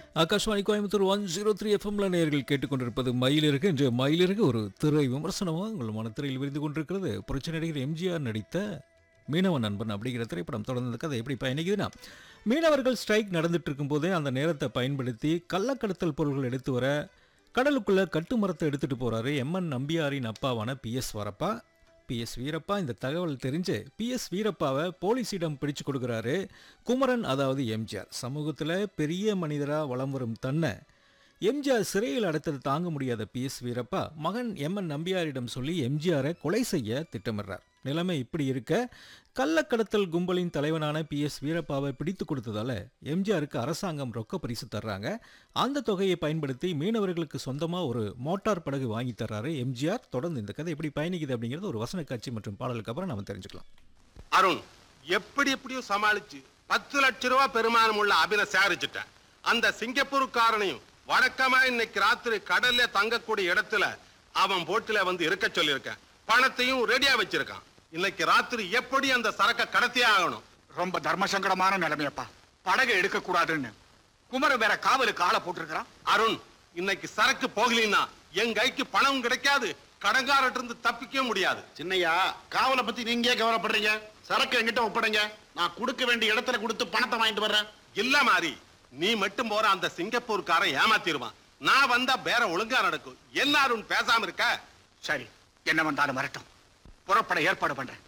Akashvani Coimbatore one zero three எஃப்எம்ல நேயர்கள் கேட்டுக்கொண்டிருப்பது மயிலிறகு இன்று மயிலிறகு ஒரு திரை விமர்சனமாக உங்கள் மனத்திரையில் விரிந்து கொண்டிருக்கிறது புரட்சி நடிகர் எம்ஜிஆர் நடித்த மீனவன் நண்பன் அப்படிங்கிற திரைப்படம் தொடர்ந்து இந்த கதை எப்படி பயணிக்குதுன்னா மீனவர்கள் ஸ்ட்ரைக் நடந்துட்டு இருக்கும்போதே அந்த நேரத்தை பயன்படுத்தி கள்ளக்கடத்தல் பொருள்கள் எடுத்து வர கடலுக்குள்ள கட்டுமரத்தை எடுத்துட்டு போறாரு எம்என் நம்பியாரின் அப்பாவான P S Varappa P S Veerappa இந்த தகவல் தெரிஞ்சு பி எஸ் வீரப்பாவை போலீஸிடம் பிடிச்சு கொடுக்குறாரு குமரன் அதாவது எம்ஜிஆர் சமூகத்தில் பெரிய மனிதராக வலம் வரும் தன்னை எம்ஜிஆர் சிறையில் அடைத்தது தாங்க முடியாத பி எஸ் வீரப்பா மகன் எம்என் நம்பியாரிடம் சொல்லி எம்ஜிஆரை கொலை செய்ய திட்டமிடுறார் நிலைமை இப்படி இருக்க கள்ளக்கடத்தல் கும்பலின் தலைவனான பி எஸ் வீரப்பாவை பிடித்து கொடுத்ததால எம்ஜிஆருக்கு அரசாங்கம் ரொக்க பரிசு தர்றாங்க அந்த தொகையை பயன்படுத்தி மீனவர்களுக்கு சொந்தமா ஒரு மோட்டார் படகு வாங்கி தர்றாரு எம்ஜிஆர் தொடர்ந்து இந்த கதை எப்படி பயணிக்குது அப்படிங்கிறது ஒரு வசன காட்சி மற்றும் பாடலுக்கு அப்புறம் நாம தெரிஞ்சுக்கலாம் அருண் எப்படி எப்படியும் சமாளிச்சு பத்து லட்ச ரூபா பெருமானம் உள்ள அபின சேகரிச்சுட்டேன் அந்த சிங்கப்பூருக்காரனையும் வழக்கமா இன்னைக்கு ராத்திரி கடல்ல தங்கக்கூடிய இடத்துல அவன் போட்டுல வந்து இருக்க சொல்லியிருக்கேன் பணத்தையும் ரெடியா வச்சிருக்கான் இன்னைக்கு ராத்திரி எப்படி அந்த சரக்க கடத்தியே ஆகணும் ரொம்ப தர்ம சங்கடமான நிலைமையப்பா படகை எடுக்க கூடாதுன்னு குமரன் வேற காவலுக்கு ஆளை போட்டிருக்கிறான் அருண் இன்னைக்கு சரக்கு போகலின்னா என் கைக்கு பணம் கிடைக்காது கடங்காரட்டு இருந்து தப்பிக்க முடியாது சின்னையா காவலை பத்தி நீங்க ஏன் கவலைப்படுறீங்க சரக்கு என்கிட்ட ஒப்படைங்க நான் கொடுக்க வேண்டிய இடத்துல கொடுத்து பணத்தை வாங்கிட்டு வர்றேன் இல்ல மாதிரி நீ மட்டும் போற அந்த சிங்கப்பூர்காரன் ஏமாத்திடுவான் நான் வந்தா வேற ஒழுங்கா நடக்கும் என்ன அருண் பேசாம இருக்க சரி என்ன வந்தாலும் வரட்டும் புறப்பட ஏற்பாடு பண்றேன்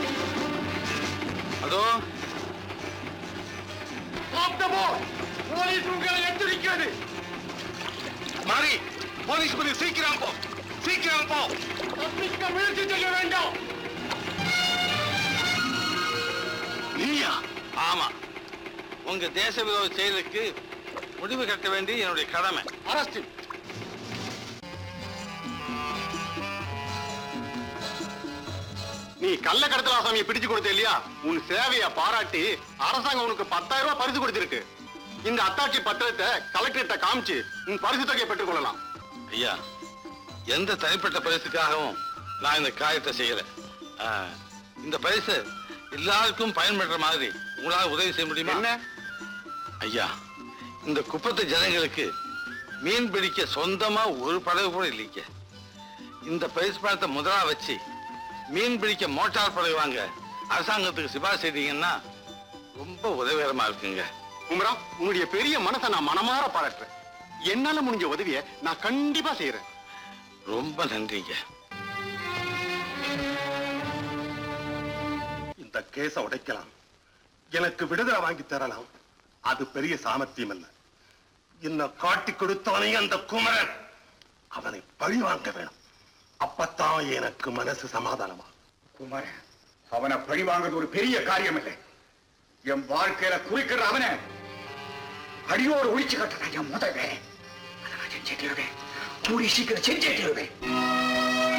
அதோ போலீஸ் உங்களை எச்சரிக்கிறது மாறி போலீஸ் பண்ணி சீக்கிரம் போ சீக்கிரம் போ தப்பிக்க முயற்சி செய்ய வேண்டாம் நீயா ஆமா உங்க தேச விரோத செயலுக்கு முடிவு கட்ட வேண்டியது என்னுடைய கடமை அரஸ்ட் நீ கள்ள கடத்தலாசாமியை பிடிச்சு கொடுத்த இல்லையா உன் சேவையை பாராட்டி அரசாங்கம் உனக்கு பத்தாயிரம் ரூபாய் பரிசு கொடுத்திருக்கு இந்த அத்தாட்சி பத்திரத்தை கலெக்டர்கிட்ட காமிச்சு உன் பரிசு தொகையை பெற்றுக் கொள்ளலாம் ஐயா எந்த தனிப்பட்ட பரிசுக்காகவும் நான் இந்த காரியத்தை செய்யல ஆ, இந்த பரிசு எல்லாருக்கும் பயன்படுற மாதிரி உங்களால உதவி செய்ய முடியுமா என்ன ஐயா இந்த குப்பத்து ஜனங்களுக்கு மீன் பிடிக்க சொந்தமா ஒரு படகு கூட இல்லைங்க இந்த பரிசு பணத்தை முதலா வச்சு மீன் பிடிக்க மோட்டார் படகு வாங்க அரசாங்கத்துக்கு சிபாரிசு செய்தீங்கன்னா ரொம்ப உதவிகரமா இருக்குங்க குமரா உன்னுடைய பெரிய மனசை நான் மனமாற பாராட்டுறேன் என்னால முடிஞ்ச உதவியை நான் கண்டிப்பா செய்யறேன் ரொம்ப நன்றிங்க இந்த கேஸ உடைக்கலாம் எனக்கு விடுதலை வாங்கி தரலாம் அது பெரிய சாமர்த்தியம் அல்ல என்ன காட்டி கொடுத்தவனே அந்த குமரன் அவனை பழி வாங்க வேணும் அப்பத்தான் எனக்கு மனசு சமாதானமா குமரன் அவனை பழி வாங்குறது ஒரு பெரிய காரியம் இல்லை என் வாழ்க்கையில குறிக்கிற அவனை அடியோடு ஒழிச்சு கட்டுறேன் என் முதவே அதை நான் செஞ்சே தீருவேன் கூடி சீக்கிரம் செஞ்சே தீருவேன்